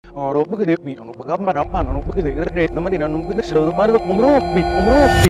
ரொம்ப தேவி ரொம்ப கம்மா ரம்மா ரொம்ப இந்த மாதிரி நான் ரொம்ப இந்த மாதிரி ரொம்ப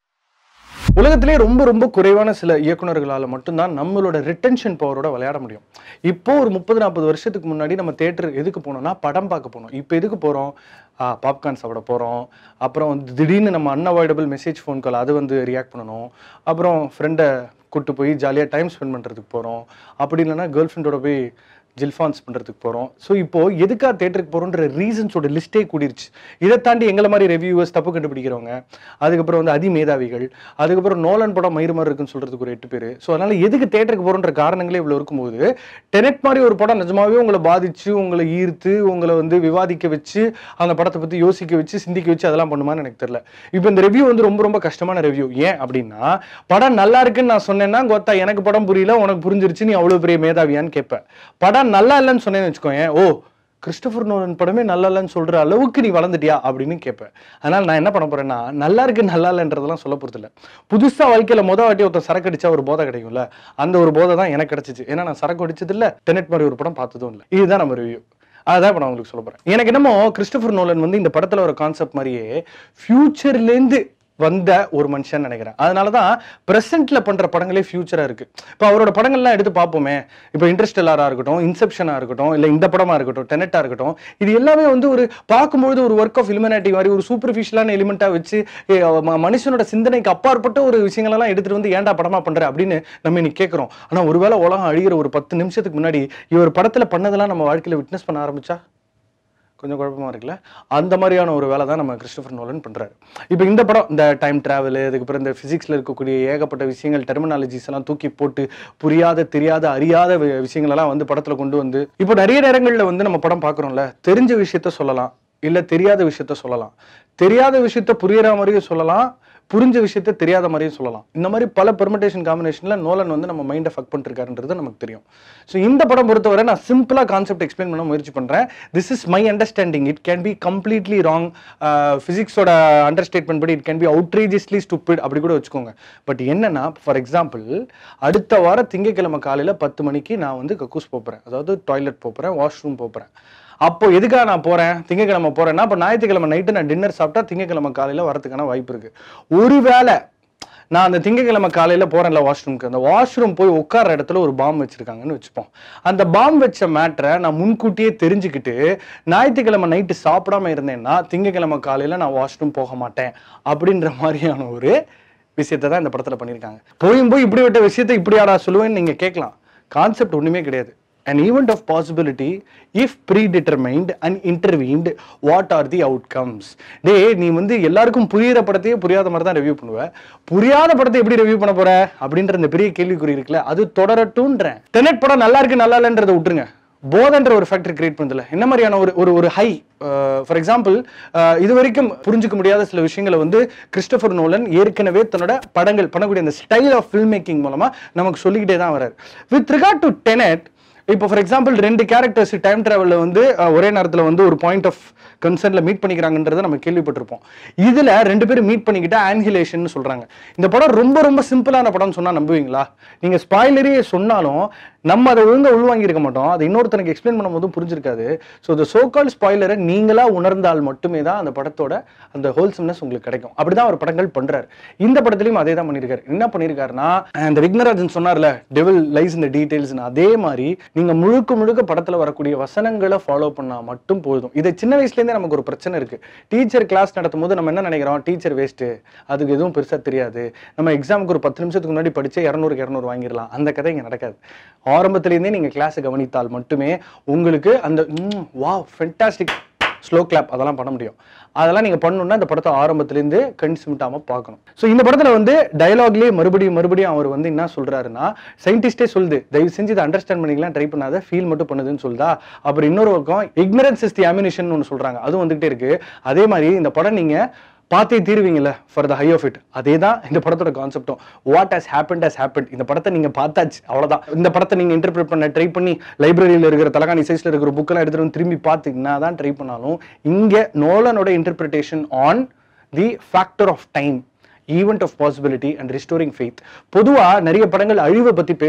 உலகத்திலே ரொம்ப ரொம்ப குறைவான சில இயக்குனர்களால் மட்டும்தான் நம்மளோட ரிட்டென்ஷன் பவரோட விளையாட முடியும் இப்போ ஒரு முப்பது நாற்பது வருஷத்துக்கு முன்னாடி நம்ம தேட்டர் எதுக்கு போனோம்னா படம் பார்க்க போனோம் இப்போ எதுக்கு போகிறோம் பாப்கார்ன் சாப்பிட போகிறோம் அப்புறம் வந்து திடீர்னு நம்ம அன்அவாய்டபிள் மெசேஜ் ஃபோன் கால் அது வந்து ரியாக்ட் பண்ணணும் அப்புறம் ஃப்ரெண்டை கூட்டு போய் ஜாலியாக டைம் ஸ்பெண்ட் பண்ணுறதுக்கு போகிறோம் அப்படி இல்லைன்னா கேர்ள் ஃப்ரெண்டோட போய் ஜில்ஃபான்ஸ் பண்ணுறதுக்கு போகிறோம் ஸோ இப்போ எதுக்காக தேட்டருக்கு போகிறோன்ற ரீசன்ஸோட லிஸ்ட்டே கூடிருச்சு இதை தாண்டி எங்களை மாதிரி ரெவியூவர்ஸ் தப்பு கண்டுபிடிக்கிறவங்க அதுக்கப்புறம் வந்து அதிமேதாவிகள் அதுக்கப்புறம் நோலன் படம் மயிறு மாதிரி இருக்குன்னு சொல்கிறதுக்கு ஒரு எட்டு பேர் ஸோ அதனால் எதுக்கு தேட்டருக்கு போகிறோன்ற காரணங்களே இவ்வளோ இருக்கும்போது டெனட் மாதிரி ஒரு படம் நிஜமாவே உங்களை பாதிச்சு உங்களை ஈர்த்து உங்களை வந்து விவாதிக்க வச்சு அந்த படத்தை பற்றி யோசிக்க வச்சு சிந்திக்க வச்சு அதெல்லாம் பண்ணுமான்னு எனக்கு தெரியல இப்போ இந்த ரிவ்யூ வந்து ரொம்ப ரொம்ப கஷ்டமான ரிவ்யூ ஏன் அப்படின்னா படம் நல்லா இருக்குன்னு நான் சொன்னேன்னா கோத்தா எனக்கு படம் புரியல உனக்கு புரிஞ்சிருச்சு நீ அவ்வளோ பெரிய மேதாவியான்னு கேட்பேன் படம் நல்லா இல்லைன்னு சொன்னேன்னு வச்சுக்கோங்க ஓ கிறிஸ்டபர் நோலன் படமே நல்லா இல்லைன்னு சொல்ற அளவுக்கு நீ வளர்ந்துட்டியா அப்படின்னு கேட்பேன் அதனால நான் என்ன பண்ண போறேன்னா நல்லா இருக்கு நல்லா இல்லைன்றதெல்லாம் சொல்ல போறது இல்ல புதுசா வாழ்க்கையில முத வாட்டி ஒருத்தர் சரக்கு அடிச்சா ஒரு போதை கிடைக்கும்ல அந்த ஒரு போதை தான் எனக்கு கிடைச்சிச்சு ஏன்னா நான் சரக்கு அடிச்சது இல்ல டெனட் மாதிரி ஒரு படம் பார்த்ததும் இல்லை இதுதான் நம்ம ரிவ்யூ அதான் இப்போ நான் உங்களுக்கு சொல்ல போறேன் எனக்கு என்னமோ கிறிஸ்டபர் நோலன் வந்து இந்த படத்துல ஒரு கான்செப்ட் மாதிரியே ஃபியூச்சர்லேருந்து வந்த ஒரு மனுஷன் நினைக்கிறேன் அதனால தான் ப்ரெசென்ட்ல பண்ற படங்களே ஃபியூச்சரா இருக்கு இப்போ அவரோட படங்கள்லாம் எடுத்து பார்ப்போமே இப்போ இன்ட்ரெஸ்டெல்லாரா இருக்கட்டும் இன்செப்ஷனா இருக்கட்டும் இல்லை இந்த படமா இருக்கட்டும் டெனட்டா இருக்கட்டும் இது எல்லாமே வந்து ஒரு பார்க்கும்பொழுது ஒரு ஒர்க் ஆஃப் இலுமினாட்டி மாதிரி ஒரு சூப்பர்ஃபிஷியலான எலிமெண்ட்டா வச்சு ஏ, ம- மனுஷனோட சிந்தனைக்கு அப்பாற்பட்ட ஒரு விஷயங்களெல்லாம் எடுத்துட்டு வந்து ஏன்டா படமா பண்ற அப்படின்னு நம்ம இன்னைக்கு கேட்குறோம் ஆனா ஒருவேளை உலகம் அழிகிற ஒரு பத்து நிமிஷத்துக்கு முன்னாடி இவர் படத்துல பண்ணதெல்லாம் நம்ம வாழ்க்கையில விட்னஸ் பண்ண ஆரம்பிச்சா கொஞ்சம் குழப்பமா இருக்குல்ல அந்த மாதிரியான ஒரு வேலை தான் நம்ம கிறிஸ்டோபர் நோலன் பண்றாரு இப்போ இந்த படம் இந்த டைம் டிராவல் அதுக்கப்புறம் இந்த பிசிக்ஸ்ல இருக்கக்கூடிய ஏகப்பட்ட விஷயங்கள் டெர்மினாலஜிஸ் எல்லாம் தூக்கி போட்டு புரியாத தெரியாத அறியாத வி- விஷயங்கள் எல்லாம் வந்து படத்துல கொண்டு வந்து இப்போ நிறைய நேரங்கள்ல வந்து நம்ம படம் பார்க்குறோம்ல தெரிஞ்ச விஷயத்த சொல்லலாம் இல்ல தெரியாத விஷயத்த சொல்லலாம் தெரியாத விஷயத்த புரியுற மாதிரியும் சொல்லலாம் புரிஞ்ச விஷயத்த தெரியாத மாதிரியும் சொல்லலாம் இந்த மாதிரி பல பெர்மிட்டேஷன் காம்பினேஷன்ல நோலன் வந்து நம்ம மைண்டை ஃபக் பண்ணிருக்காருன்றது நமக்கு தெரியும் ஸோ இந்த படம் பொறுத்தவரை நான் சிம்பிளா கான்செப்ட் எக்ஸ்பிளைன் பண்ண முயற்சி பண்றேன் this is my understanding it can be completely wrong ஃபிசிக்ஸோட அண்டர்ஸ்டேட்மெண்ட் படி it can be outrageously stupid அப்படி கூட வச்சுக்கோங்க பட் என்னன்னா ஃபார் எக்ஸாம்பிள் அடுத்த வாரம் திங்கக்கிழமை காலையில பத்து மணிக்கு நான் வந்து கக்கூஸ் போப்புறேன் அதாவது டாய்லெட் போப்புறேன் வாஷ்ரூம் போப்புறேன் அப்போ எதுக்காக நான் போறேன் திங்கக்கிழமை போறேன்னா அப்போ ஞாயிற்றுக்கிழமை நைட்டு நான் டின்னர் சாப்பிட்டா திங்கக்கிழமை காலையில வரதுக்கான வாய்ப்பு இருக்கு ஒருவேளை நான் அந்த திங்கக்கிழமை காலையில போறேன்ல வாஷ்ரூம்க்கு அந்த வாஷ்ரூம் போய் உட்கார இடத்துல ஒரு பாம் வச்சிருக்காங்கன்னு வச்சுப்போம் அந்த பாம் வச்ச மேட்டரை நான் முன்கூட்டியே தெரிஞ்சுக்கிட்டு ஞாயிற்றுக்கிழமை நைட்டு சாப்பிடாம இருந்தேன்னா திங்கக்கிழமை காலையில நான் வாஷ்ரூம் போக மாட்டேன் அப்படின்ற மாதிரியான ஒரு விஷயத்தை தான் இந்த படத்துல பண்ணியிருக்காங்க போயும் போய் இப்படி விட்ட விஷயத்தை இப்படியாடா சொல்லுவேன்னு நீங்க கேட்கலாம் கான்செப்ட் ஒண்ணுமே கிடையாது an event of possibility if predetermined and intervened what are the outcomes டேய் நீ வந்து எல்லாருக்கும் புரியுற படத்தையே புரியாத மாதிரி தான் ரிவ்யூ பண்ணுவ புரியாத படத்தை எப்படி ரிவ்யூ பண்ண போற அப்படின்ற இந்த பெரிய கேள்விக்குறி இருக்குல்ல அது தொடரட்டும்ன்றேன் டெனட் படம் நல்லா இருக்கு நல்லா இல்லைன்றதை விட்டுருங்க போதன்ற ஒரு ஃபேக்டர் கிரியேட் பண்ணுதுல என்ன மாதிரியான ஒரு ஒரு ஒரு ஹை ஃபார் எக்ஸாம்பிள் இது வரைக்கும் புரிஞ்சுக்க முடியாத சில விஷயங்களை வந்து கிறிஸ்டோபர் நோலன் ஏற்கனவே தன்னோட படங்கள் பண்ணக்கூடிய அந்த ஸ்டைல் ஆஃப் ஃபில்ம் மேக்கிங் மூலமா நமக்கு சொல்லிக்கிட்டே தான் வராரு வித் ரிகார்ட் டு டெனட் இப்போ ஃபார் எக்ஸாம்பிள் ரெண்டு கேரக்டர்ஸ் டைம் டிராவல்ல வந்து அஹ், ஒரே நேரத்தில் வந்து ஒரு பாயிண்ட் ஆஃப் கன்சர்ன்ல மீட் பண்ணிக்கிறாங்கன்றதை நம்ம கேள்விப்பட்டிருப்போம் இதுல ரெண்டு பேரும் மீட் பண்ணிக்கிட்ட ஆன்ஹிலேஷன் சொல்றாங்க இந்த படம் ரொம்ப ரொம்ப சிம்பிளான படம்னு சொன்னா நம்புவீங்களா நீங்க ஸ்பாய்லரே சொன்னாலும் நம்ம அதை ஒழுங்கா உள்வாங்கி இருக்க மாட்டோம் அதை இன்னொருத்தனுக்கு எக்ஸ்பிளைன் பண்ணும்போது புரிஞ்சிருக்காது ஸோ இந்த சோகால் ஸ்பாய்லரை நீங்களா உணர்ந்தால் மட்டுமே தான் அந்த படத்தோட அந்த ஹோல்சம்னஸ் உங்களுக்கு கிடைக்கும் அப்படிதான் அவர் படங்கள் பண்றாரு இந்த படத்துலயும் அதே தான் பண்ணியிருக்காரு என்ன பண்ணியிருக்காருன்னா அந்த விக்னராஜன் சொன்னார்ல டெவில் லைஸ் இந்த டீடைல்ஸ் அதே மாதிரி நீங்க முழுக்க முழுக்க படத்துல வரக்கூடிய வசனங்களை ஃபாலோ பண்ணா மட்டும் போதும் இதை சின்ன வயசுல இருந்தே நமக்கு ஒரு பிரச்சனை இருக்கு டீச்சர் கிளாஸ் நடத்தும் போது நம்ம என்ன நினைக்கிறோம் டீச்சர் வேஸ்ட் அதுக்கு எதுவும் பெருசா தெரியாது நம்ம எக்ஸாமுக்கு ஒரு பத்து நிமிஷத்துக்கு முன்னாடி படிச்சே இரநூறுக்கு இரநூறு வாங்கிடலாம் அந்த கதை இங்க நடக்காது ஆரம்பத்திலேருந்தே நீங்க கிளாஸை கவனித்தால் மட்டுமே உங்களுக்கு அந்த வா ஃபென்டாஸ்டிக் ஸ்லோ கிளாப் அதெல்லாம் பண்ண முடியும் அதெல்லாம் நீங்க பண்ணணும்னா இந்த படத்தை ஆரம்பத்திலேருந்து கண் சிமிட்டாம பார்க்கணும் ஸோ இந்த படத்துல வந்து டயலாக்லயே மறுபடியும் மறுபடியும் அவர் வந்து என்ன சொல்றாருன்னா சயின்டிஸ்டே சொல்லுது தயவு செஞ்சு இதை அண்டர்ஸ்டாண்ட் பண்ணிக்கலாம் ட்ரை பண்ணாத ஃபீல் மட்டும் பண்ணுதுன்னு சொல்லுதா அப்புறம் இன்னொரு பக்கம் இக்னரன்ஸ் இஸ் தி அம்யூனிஷன் ஒன்று சொல்றாங்க அதுவும் வந்துகிட்டே இருக்கு அதே மாதிரி இந்த படம் நீங்க பார்த்தே தீருவீங்கல்ல for the high of it அதே தான் இந்த படத்தோட கான்செப்டும் what has happen has happen இந்த படத்தை நீங்க பார்த்தாச்சு அவ்வளவுதான் இந்த படத்தை நீங்க இன்டர்பிரேட் பண்ண ட்ரை பண்ணி லைப்ரரியில் இருக்கிற தலகாணி சைஸ்ல இருக்கிற புக்கெல்லாம் எடுத்துட்டு வந்து திரும்பி பார்த்தீங்கன்னா தான் ட்ரை பண்ணாலும் இங்க நோலனோட interpretation on the factor of time event of possibility and restoring faith பொதுவா நிறைய படங்கள் அழிவை பத்தி பேசும்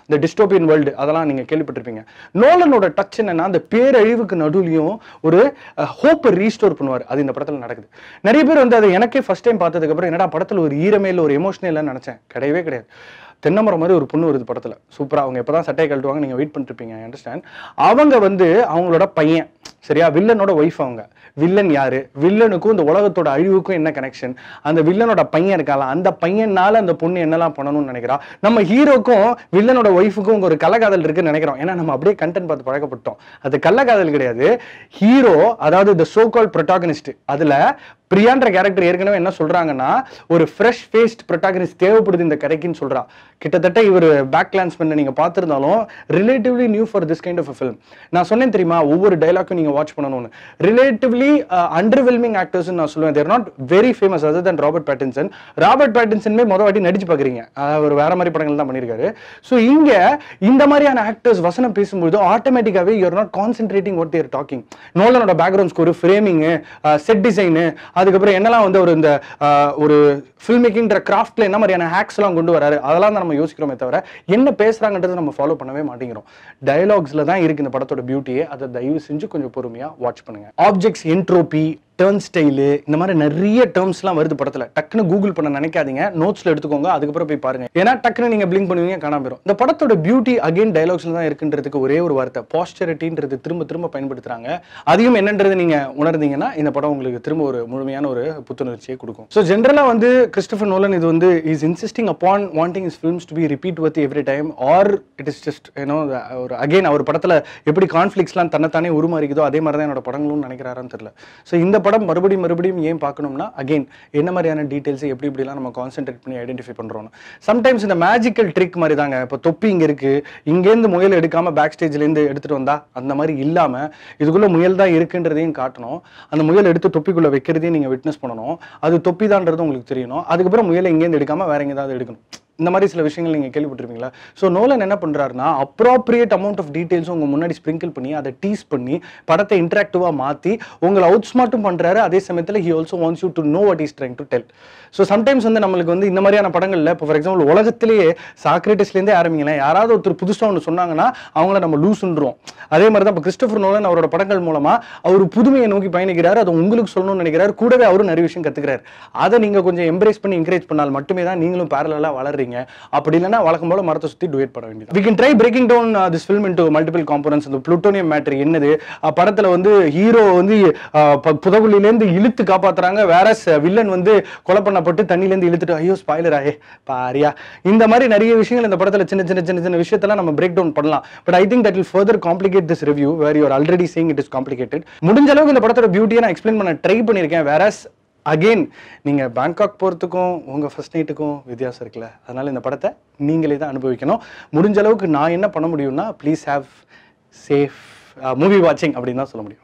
இந்த டிஸ்டோபியன் வேர்ல்டு அதெல்லாம் நீங்க கேள்விப்பட்டிருப்பீங்க நோலனோட டச் என்னன்னா அந்த பேரழிவுக்கு நடுவுலையும் ஒரு ஹோப்பை ரீஸ்டோர் பண்ணுவார் அது இந்த படத்துல நடக்குது நிறைய பேர் வந்து அதை எனக்கே ஃபர்ஸ்ட் டைம் பார்த்ததுக்கு அப்புறம் என்னடா படத்துல ஒரு ஈரமே இல்லை ஒரு எமோஷனே இல்லைன்னு நினைச்சேன் கிடையவே கிடையாது தென்னமரம் மாதிரி ஒரு பொண்ணு வருது படத்துல சூப்பரா அவங்க எப்பதான் சட்டையை கழட்டுவாங்க நீங்க வெயிட் பண்ணிருப்பீங்க அண்டர்ஸ்டாண்ட் அவங்க வந்து அவங்களோட பையன் சரியா வில்லனோட ஒய்ஃப் அவங்க வில்லன் யாரு வில்லனுக்கும் இந்த உலகத்தோட அழிவுக்கும் என்ன கனெக்ஷன் அந்த வில்லனோட பையன் இருக்கால அந்த பையனால அந்த பொண்ணு என்னெல்லாம் பண்ணணும்னு நினைக்கிறா நம்ம ஹீரோக்கும் வில்லனோட ஒய்ஃபுக்கும் ஒரு கள்ளக்காதல் இருக்குன்னு நினைக்கிறோம் ஏன்னா நம்ம அப்படியே கண்டென்ட் பார்த்து பழக்கப்பட்டோம் அது கள்ளக்காதல் கிடையாது ஹீரோ அதாவது த சோ கால் ப்ரொட்டாகனிஸ்ட் அதுல பிரியான்ற கேரக்டர் ஏற்கனவே என்ன சொல்றாங்கன்னா ஒரு ஃப்ரெஷ் ஃபேஸ்ட் ப்ரொட்டாகனிஸ்ட் தேவைப்படுது இந்த கரைக்குன்னு சொல்றா கிட்டத்தட்ட இவர் பேக் கிளான்ஸ் பண்ண நீங்க பார்த்திருந்தாலும் relatively new for this kind of film நான் சொன்னேன் தெரியுமா ஒவ்வொரு டைலாக்கும் நீங்க வாட்ச் பண்ணணும்னு ரிலேட்டிவ்லி அண்டர்வெல்மிங் ஆக்டர்ஸ் நான் சொல்லுவேன் they're not very famous other than Robert Pattinson Robert பேட்டின்சன்மே மொதல் வாட்டி நடிச்சு பார்க்குறீங்க அவர் வேற மாதிரி படங்கள் தான் பண்ணியிருக்காரு ஸோ இங்க இந்த மாதிரியான ஆக்டர்ஸ் வசனம் பேசும்போது ஆட்டோமேட்டிக்காவே you're not concentrating what they're talking நோலனோட background score framing set design அதுக்கப்புறம் என்னெல்லாம் வந்து ஒரு இந்த ஆஹ், ஒரு ஃபில்ம் மேக்கிங்ன்ற கிராஃப்ட்ல என்ன மாதிரியான ஹேக்ஸ் எல்லாம் கொண்டு வராரு அதெல்லாம் தான் நம்ம யோசிக்கிறோமே தவிர என்ன பேசுறாங்கன்றதை நம்ம ஃபாலோ பண்ணவே மாட்டேங்கிறோம் டயலாக்ஸ்ல தான் இருக்கு இந்த படத்தோட பியூட்டியே அதை தயவு செஞ்சு கொஞ்சம் பொறுமையா வாட்ச் பண்ணுங்க ஆப்ஜெக்ட்ஸ் என்ட்ரோபி டேர்ன் ஸ்டைலு இந்த மாதிரி நிறைய டேர்ம்ஸ்லாம் வருது படத்துல டக்குன்னு கூகுள் பண்ண நினைக்காதீங்க நோட்ஸ்ல எடுத்துக்கோங்க அதுக்கப்புறம் போய் பாருங்க ஏன்னா டக்குன்னு நீங்க பிளிங்க் பண்ணுவீங்க காணாம போயிடும் இந்த படத்தோட பியூட்டி அகைன் டயலாக்ஸ்ல தான் இருக்குன்றதுக்கு ஒரே ஒரு வார்த்தை பாஸ்டரிட்டின்றது திரும்ப திரும்ப பயன்படுத்துறாங்க அதையும் என்னன்றது நீங்க உணர்ந்தீங்கன்னா இந்த படம் உங்களுக்கு திரும்ப ஒரு முழுமையான ஒரு புத்துணர்ச்சியை கொடுக்கும் ஸோ ஜென்ரலா வந்து கிறிஸ்டபர் நோலன் இது வந்து is insisting upon wanting is films to be repeat with every time or it is just ஏன்னோ ஒரு அகைன் அவர் படத்துல எப்படி கான்ஃபிளிக்ஸ்லாம் தன்னைத்தானே உருமாறிக்குதோ அதே மாதிரி தான் என்னோட படங்களும் நினைக்கிறாரான்னு தெரியல ஸோ இந்த படம் மறுபடியும் மறுபடியும் ஏன் பார்க்கணும்னா அகைன் என்ன மாதிரியான டீடைல்ஸ் எப்படி இப்படிலாம் நம்ம கான்சென்ட்ரேட் பண்ணி ஐடென்டிஃபை பண்றோம் சம்டைம்ஸ் இந்த மேஜிக்கல் ட்ரிக் மாதிரி தாங்க இப்போ தொப்பி இங்க இருக்கு இங்கேருந்து முயல் எடுக்காம பேக் ஸ்டேஜ்ல இருந்து எடுத்துட்டு வந்தா அந்த மாதிரி இல்லாம இதுக்குள்ள முயல் தான் இருக்குன்றதையும் காட்டணும் அந்த முயல் எடுத்து தொப்பிக்குள்ள வைக்கிறதையும் நீங்க விட்னஸ் பண்ணணும் அது தொப்பி தான்றது உங்களுக்கு தெரியணும் அதுக்கப்புறம் முயலை இங்கேருந்து எடுக்காம வேற எங்கேயாவது எடுக்கணும் இந்த மாதிரி சில விஷயங்கள் நீங்க கேள்விப்பட்டிருப்பீங்களா ஸோ நோலன் என்ன பண்றாருன்னா அப்ராப்ரியேட் அமௌண்ட் ஆஃப் டீடைல்ஸ் உங்க முன்னாடி ஸ்ப்ரிங்கிள் பண்ணி அதை டீஸ் பண்ணி படத்தை இன்டராக்டிவா மாத்தி உங்களை அவுட் ஸ்மார்ட்டும் பண்றாரு அதே சமயத்துல he also wants you to know what is trying to tell so sometimes வந்து நம்மளுக்கு வந்து இந்த மாதிரியான படங்கள்ல இப்போ ஃபார் எக்ஸாம்பிள் உலகத்திலேயே சாக்ரேட்டிஸ்லேருந்தே ஆரம்பிங்களேன் யாராவது ஒருத்தர் புதுசா ஒன்று சொன்னாங்கன்னா அவங்கள நம்ம லூசுன்றோம் அதே மாதிரி தான் இப்போ கிறிஸ்டபர் நோலன் அவரோட படங்கள் மூலமா அவர் புதுமையை நோக்கி பயணிக்கிறார் அதை உங்களுக்கு சொல்லணும்னு நினைக்கிறார் கூடவே அவரும் நிறைய விஷயம் கத்துக்கிறார் அதை நீங்க கொஞ்சம் எம்ப்ரேஸ் பண்ணி என்கரேஜ் பண்ணால் மட்டுமே தான் நீங்களும் பேரலா வளர்றீங்க அப்படி இல்லைன்னா வழக்கம் போல மரத்தை சுத்தி டுவேட் பண்ண வேண்டியது we can try breaking down this film into multiple components இந்த புளுட்டோனியம் மேட்ரு என்னது அஹ் படத்துல வந்து ஹீரோ வந்து அஹ், ப- புதகுலிலேருந்து இழுத்து காப்பாத்துறாங்க வேற வில்லன் வந்து கொலை பண்ணப்பட்டு தண்ணியிலேருந்து இழுத்துட்டு ஐயோ ஸ்பாய்லர் ஆயே பாரியா இந்த மாதிரி நிறைய விஷயங்கள் இந்த படத்துல சின்ன சின்ன சின்ன சின்ன விஷயத்தெல்லாம் நம்ம பிரேக் டவுன் பண்ணலாம் but I think that will further complicate this review where you're already saying it is complicated முடிஞ்ச அளவுக்கு இந்த படத்தோட பியூட்டியை நான் எக்ஸ்பிளைன் பண்ண ட்ரை பண்ணியிருக்கேன் வேற அகெயின் நீங்க பேங்காக் போறதுக்கும் உங்க ஃபர்ஸ்ட் நைட்டுக்கும் வித்தியாசம் இருக்குல்ல அதனால இந்த படத்தை நீங்களே தான் அனுபவிக்கணும் முடிஞ்ச அளவுக்கு நான் என்ன பண்ண முடியும்னா ப்ளீஸ் ஹேவ் சேஃப் மூவி வாட்சிங் அப்படின்னு தான் சொல்ல முடியும்